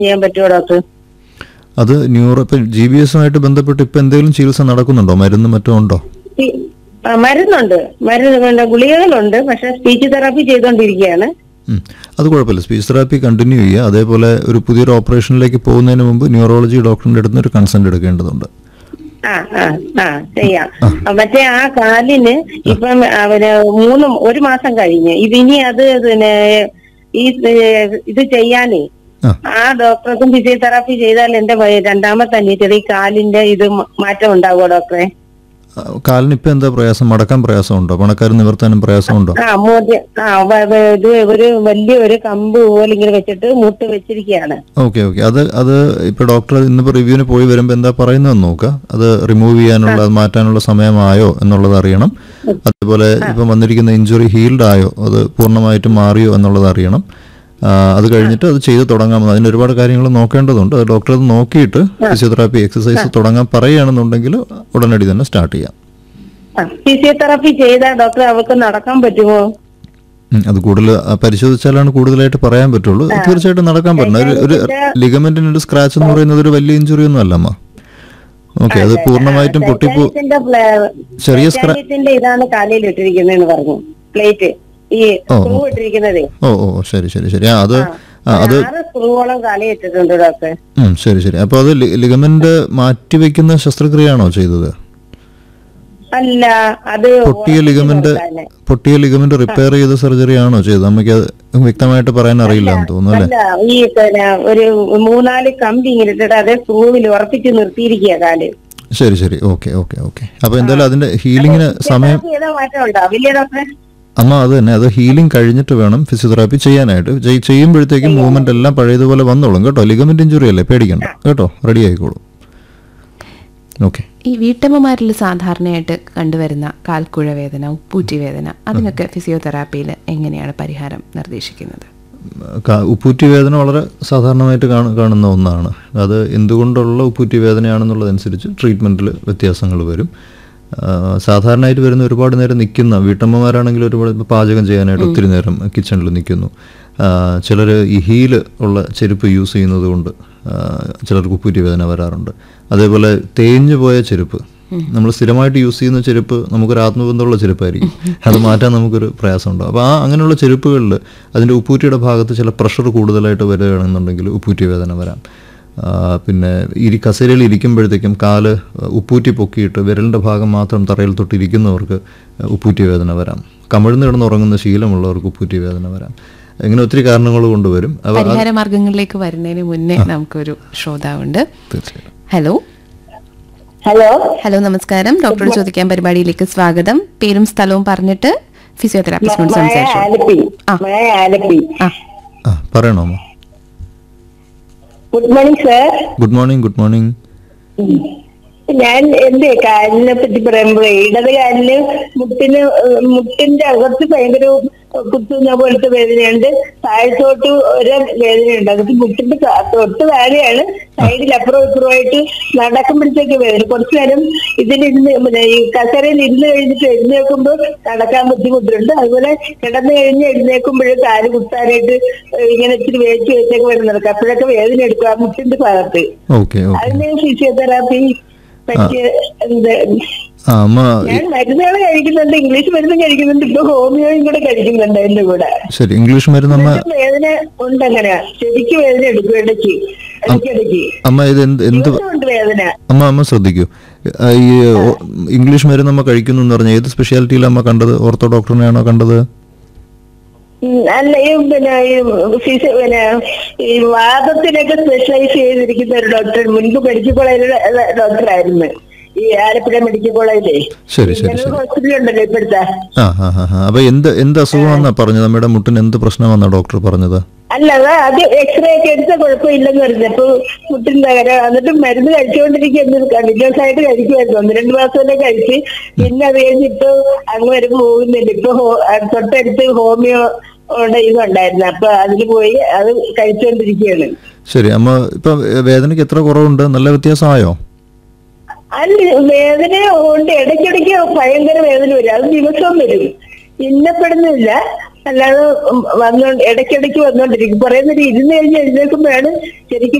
ചെയ്യാൻ പറ്റുമോ ഡോക്ടർ അത് ന്യൂറോ ഇപ്പം ജി ബി എസുമായിട്ട് ബന്ധപ്പെട്ട് ഇപ്പം എന്തെങ്കിലും ചികിത്സ നടക്കുന്നുണ്ടോ മരുന്ന് മറ്റോ ഉണ്ടോ ഈ, ആ, മരുന്നുണ്ട് മരുന്ന് പിന്നെ ഗുളികകളുണ്ട് പക്ഷെ സ്പീച്ച് തെറാപ്പി ചെയ്തുകൊണ്ടിരിക്കുകയാണ് ഉം. അത് കുഴപ്പമില്ല സ്പീച്ച് തെറാപ്പി കണ്ടിന്യൂ ചെയ്യുക അതേപോലെ ഒരു പുതിയൊരു ഓപ്പറേഷനിലേക്ക് പോകുന്നതിന് മുമ്പ് ന്യൂറോളജി ഡോക്ടറിന്റെ അടുത്ത് ഒരു കൺസെന്റ് എടുക്കേണ്ടതുണ്ട് ആ ആ ആ ചെയ്യാം മറ്റേ ആ കാലിന് ഇപ്പം അവന് മൂന്ന് ഒരു മാസം കഴിഞ്ഞ് ഇതിനി അത് പിന്നെ ഈ ഏ, ഇത് ചെയ്യാനേ ആ. ആ ഡോക്ടർക്കും ഫിസിയോതെറാപ്പി ചെയ്താൽ എന്റെ വയ- രണ്ടാമത്തെ അനിയത്തിയുടെ ഈ കാലിന്റെ ഇത് മ- മാറ്റം ഉണ്ടാവുമോ ഡോക്ടറെ ആ, കാലിന് ഇപ്പം എന്താ പ്രയാസം മടക്കാൻ പ്രയാസമുണ്ടോ പണക്കാർ നിവർത്താനും പ്രയാസമുണ്ടോ ആ മൂന്ന് ആ വ- വ- ഇത് ഒരു വലിയ ഒരു കമ്പ് പോലെ ഇങ്ങനെ വെച്ചിട്ട് മുട്ട് വെച്ചിരിക്കുകയാണ് ഓക്കെ ഓക്കെ അത് അത് ഇപ്പൊ ഡോക്ടർ ഇന്നിപ്പോ റിവ്യൂവിന് പോയി വരുമ്പോൾ എന്താ പറയുന്നതെന്ന് നോക്കുക അത് റിമൂവ് ചെയ്യാനുള്ള അത് മാറ്റാനുള്ള സമയമായോ എന്നുള്ളത് അറിയണം അതേപോലെ ഇപ്പം വന്നിരിക്കുന്ന ഇഞ്ചുറി ഹീൽഡ് ആയോ അത് പൂർണ്ണമായിട്ടും മാറിയോ എന്നുള്ളത് അറിയണം ആ, അത് കഴിഞ്ഞിട്ട് അത് ചെയ്ത് തുടങ്ങാം അതിന് ഒരുപാട് കാര്യങ്ങൾ നോക്കേണ്ടതുണ്ട് അത് ഡോക്ടർ അത് നോക്കിയിട്ട് ഫിസിയോതെറാപ്പി എക്സസൈസ് തുടങ്ങാൻ പറയുകയാണെന്നുണ്ടെങ്കിൽ ഉടനടി തന്നെ സ്റ്റാർട്ട് ചെയ്യാം ആ, ഫിസിയോതെറാപ്പി ചെയ്താൽ ഡോക്ടർ അവർക്ക് നടക്കാൻ പറ്റുമോ ഉം, അത് കൂടുതൽ ആ, പരിശോധിച്ചാലാണ് കൂടുതലായിട്ട് പറയാൻ പറ്റുള്ളൂ തീർച്ചയായിട്ടും നടക്കാൻ പറ്റില്ല ഒരു ഒരു ലിഗമെന്റിന് ഒരു സ്ക്രാച്ച് എന്ന് പറയുന്നത് ഒരു വലിയ ഇഞ്ചുറി ഒന്നും അല്ല അമ്മ ഓക്കെ അത് പൂർണ്ണമായിട്ടും പൊട്ടിപ്പോ ടൈറ്റാനിയത്തിന്റെ പ്ല- ചെറിയ സ്ക്രാ ടൈറ്റാനിയത്തിന്റെ ഇതാണ് കാലിൽ ഇട്ടിരിക്കുന്നതെന്ന് പറഞ്ഞു പ്ലേറ്റ് ഈ ഓ, സ്ക്രൂ ഇട്ടിരിക്കുന്നതേ ഓ ഓ ശരി ശരി ശരി ആ അത് ആ അത് ആറ് സ്ക്രൂവോളം കാലിൽ ഇട്ടിട്ടുണ്ട് ഡോക്ടർ ഉം, ശരി ശരി അപ്പോൾ അത് ലി- ലിഗമെന്റ് മാറ്റിവെക്കുന്ന ശസ്ത്രക്രിയയാണോ ചെയ്തത് അല്ല അത് പൊട്ടിയ ലിഗമെന്റ് തന്നെ. പൊട്ടിയ ലിഗമെന്റ് റിപ്പയർ ചെയ്ത സർജറി ആണോ ചെയ്തത് നമുക്ക് അത് വ്യക്തമായിട്ട് പറയാൻ അറിയില്ല എന്ന് തോന്നുന്നു അല്ലേ അല്ല ഈ പിന്നെ ഒരു മൂന്നാല് കമ്പി ഇങ്ങനെ ഇട്ടിട്ട് അതേ സ്ക്രൂവിൽ ഉറപ്പിച്ച് നിർത്തിയിരിക്കുക കാല് ശരി ശരി ഓക്കെ ഓക്കെ ഓക്കെ അപ്പോൾ എന്തായാലും അതിന്റെ ഹീലിങ്ങിന് സമയം തെറാപ്പി ചെയ്താൽ മാറ്റം ഉണ്ടാവില്ലേ ഡോക്ടറെ അമ്മ അത് തന്നെ അത് ഹീലിംഗ് കഴിഞ്ഞിട്ട് വേണം ഫിസിയോതെറാപ്പി ചെയ്യാനായിട്ട് ചെയ്- ചെയ്യുമ്പോഴത്തേക്കും മൂവ്മെന്റ് എല്ലാം പഴയതുപോലെ വന്നോളും കേട്ടോ ലിഗമെന്റ് ഇഞ്ചുറി അല്ലേ പേടിക്കണ്ട കേട്ടോ റെഡി ആയിക്കോളും ഓക്കെ ഈ വീട്ടമ്മമാരിൽ സാധാരണയായിട്ട് കണ്ടുവരുന്ന കാൽക്കുഴ വേദന ഉപ്പൂറ്റി വേദന അതിനൊക്കെ ഫിസിയോതെറാപ്പിയിൽ എങ്ങനെയാണ് പരിഹാരം നിർദ്ദേശിക്കുന്നത് ക- ഉപ്പൂറ്റി വേദന വളരെ സാധാരണമായിട്ട് കാണ- കാണുന്ന ഒന്നാണ് അത് എന്തുകൊണ്ടുള്ള ഉപ്പൂറ്റി വേദനയാണെന്നുള്ളതനുസരിച്ച് ട്രീറ്റ്മെൻറ്റിൽ വ്യത്യാസങ്ങൾ വരും ആ, സാധാരണയായിട്ട് വരുന്ന ഒരുപാട് നേരം നിൽക്കുന്ന വീട്ടമ്മമാരാണെങ്കിൽ ഒരുപാട് ഇപ്പം പാചകം ചെയ്യാനായിട്ട് ഒത്തിരി നേരം കിച്ചണിൽ നിൽക്കുന്നു ചിലർ ഈ ഹീല് ഉള്ള ചെരുപ്പ് യൂസ് ചെയ്യുന്നത് കൊണ്ട് ആ, ചിലർക്ക് ഉപ്പൂറ്റി വേദന വരാറുണ്ട് അതേപോലെ തേഞ്ഞു പോയ ചെരുപ്പ് നമ്മൾ സ്ഥിരമായിട്ട് യൂസ് ചെയ്യുന്ന ചെരുപ്പ് നമുക്കൊരു ആത്മബന്ധമുള്ള ചെരുപ്പായിരിക്കും അത് മാറ്റാൻ നമുക്കൊരു പ്രയാസമുണ്ട് അപ്പോൾ ആ അങ്ങനെയുള്ള ചെരുപ്പുകളിൽ അതിൻ്റെ ഉപ്പൂറ്റിയുടെ ഭാഗത്ത് ചില പ്രഷർ കൂടുതലായിട്ട് വരികയാണെന്നുണ്ടെങ്കിൽ ഉപ്പൂറ്റി വേദന വരാം ആ, പിന്നെ ഇരി കസേരയിൽ ഇരിക്കുമ്പോഴത്തേക്കും കാല് ഉപ്പൂറ്റി പൊക്കിയിട്ട് വിരലിൻ്റെ ഭാഗം മാത്രം തറയിൽ തൊട്ടിരിക്കുന്നവർക്ക് ഉപ്പൂറ്റി വേദന വരാം കമിഴ്ന്ന് കിടന്നുറങ്ങുന്ന ശീലമുള്ളവർക്ക് ഉപ്പൂറ്റി വേദന വരാം ഇങ്ങനെ ഒത്തിരി കാരണങ്ങൾ കൊണ്ടുവരും അപ്പോൾ പരിഹാര മാർഗങ്ങളിലേക്ക് വരുന്നതിന് മുന്നേ നമുക്കൊരു ശ്രോതാവുണ്ട് തീർച്ചയായും ഹലോ ഹലോ ഹലോ നമസ്കാരം ഡോക്ടറോട് ചോദിക്കാൻ പരിപാടിയിലേക്ക് സ്വാഗതം പേരും സ്ഥലവും പറഞ്ഞിട്ട് ഫിസിയോതെറാപ്പിസ്റ്റിനോട് മായ സംസാരിച്ചു ആലപ്പി ആ. മായ ആലപ്പി ആ ആ പറയണോ അമ്മ good morning sir good morning good morning ഞാൻ എന്റെ കാലിനെ പറ്റി പറയുമ്പോ ഇടത് കാലിന് മുട്ടിന് ഏഹ്, മുട്ടിന്റെ അകത്ത് ഭയങ്കര കുത്തുന്ന പോലത്തെ വേദനയുണ്ട് താഴത്തോട്ട് ഒരു വേദനയുണ്ട് അകത്ത് മുട്ടിന്റെ താ- തൊട്ട് താഴെയാണ് സൈഡിൽ അപ്പുറം ഇപ്പുറമായിട്ട് നടക്കുമ്പോഴത്തേക്ക് വേദന കുറച്ചു നേരം ഇതിലിരുന്ന് പിന്നെ ഈ കസേരയിൽ ഇരുന്ന് കഴിഞ്ഞിട്ട് എഴുന്നേൽക്കുമ്പോൾ നടക്കാൻ ബുദ്ധിമുട്ടുണ്ട് അതുപോലെ കിടന്നു കഴിഞ്ഞ് എഴുന്നേൽക്കുമ്പോഴും കാല് കുത്താനായിട്ട് ഏഹ്, ഇങ്ങനെ ഇച്ചിരി വേച്ച് വെച്ചൊക്കെ വേണം നടക്കുക അപ്പോഴൊക്കെ വേദന എടുക്കും ആ മുട്ടിന്റെ ഭാഗത്ത് ഓക്കെ ഓക്കെ അതിന് ഫിസിയോതെറാപ്പി പറ്റിയ എന്ത് ആ അമ്മ ഞാൻ മരുന്നുകൾ കഴിക്കുന്നുണ്ട് ഇംഗ്ലീഷ് മരുന്നും കഴിക്കുന്നുണ്ട് ഇപ്പൊ ഹോമിയോയും കൂടെ കഴിക്കുന്നുണ്ട് എന്റെ കൂടെ ശരി ഇംഗ്ലീഷ് മരുന്ന് അമ്മ എന്നിട്ടും വേദന ഉണ്ട് അങ്ങനെ ശരിക്കും വേദന എടുക്കും ഇടയ്ക്ക് ഇടയ്ക്കിടയ്ക്ക് അമ്മ ഇത് എന്ത് എന്ത് ഉണ്ട് വേദന അമ്മ അമ്മ ശ്രദ്ധിക്കൂ ആ, ഈ ഓ- ഇംഗ്ലീഷ് മരുന്ന് അമ്മ കഴിക്കുന്നു എന്ന് പറഞ്ഞാൽ ഏത് സ്പെഷ്യാലിറ്റിയിലാണ് അമ്മ കണ്ടത് ഓർത്തോ ഡോക്ടറിനെയാണോ കണ്ടത് ഉം, അല്ല ഈ പിന്നെ ഈ ഫിസി- പിന്നെ ഈ വാദത്തിനൊക്കെ സ്പെഷ്യലൈസ് ചെയ്തിരിക്കുന്ന ഒരു ഡോക്ടർ മുൻപ് മെഡിക്കൽ കോളേജിലെ ഡോക്ടറായിരുന്നു ഈ ആലപ്പുഴ മെഡിക്കൽ കോളേജിലെ ശരി ശരി ശരി ഹോസ്പിറ്റൽ ഉണ്ടല്ലോ ഇപ്പോഴത്തെ ആ ഹാ ഹാ ഹാ അപ്പൊ എന്ത് എന്ത് അസുഖമാണെന്നാ പറഞ്ഞത് നമ്മുടെ മുട്ടിന് എന്ത് പ്രശ്നമാണെന്നാ ഡോക്ടർ പറഞ്ഞത് അല്ല അത് അത് എക്സ്റേ ഒക്കെ എടുത്ത കുഴപ്പമില്ലെന്ന് പറഞ്ഞു അപ്പൊ മുട്ടിന് തകരാ എന്നിട്ട് മരുന്ന് കഴിച്ചുകൊണ്ടിരിക്കുന്നു കണ്ടിന്യൂസ് ആയിട്ട് കഴിക്കുമായിരുന്നു ഒന്ന് രണ്ട് മാസം വരെ കഴിച്ച് പിന്നെ അത് കഴിഞ്ഞിട്ട് അങ്ങ് വരെ പോകുന്നില്ല ഇപ്പൊ ഹോ- ആ തൊട്ടടുത്ത് ഹോമിയോ യുടെ ഇതുണ്ടായിരുന്നു അപ്പൊ അതിൽ പോയി അത് കഴിച്ചുകൊണ്ടിരിക്കുകയാണ് ശരി അമ്മ ഇപ്പൊ വേദനയ്ക്ക് എത്ര കുറവുണ്ട് നല്ല വ്യത്യാസമായോ അല്ല വേദന കൊണ്ട് ഇടയ്ക്കിടയ്ക്ക് ഭയങ്കര വേദന വരും അത് ദിവസവും വരും ഇന്നപ്പെടുന്നില്ല അല്ലാതെ ഉം വന്നോ ഇടയ്ക്കിടയ്ക്ക് വന്നോണ്ടിരിക്കും കുറെ നേരം ഇരുന്ന് കഴിഞ്ഞ് എഴുന്നേൽക്കുമ്പോഴാണ് ശരിക്കും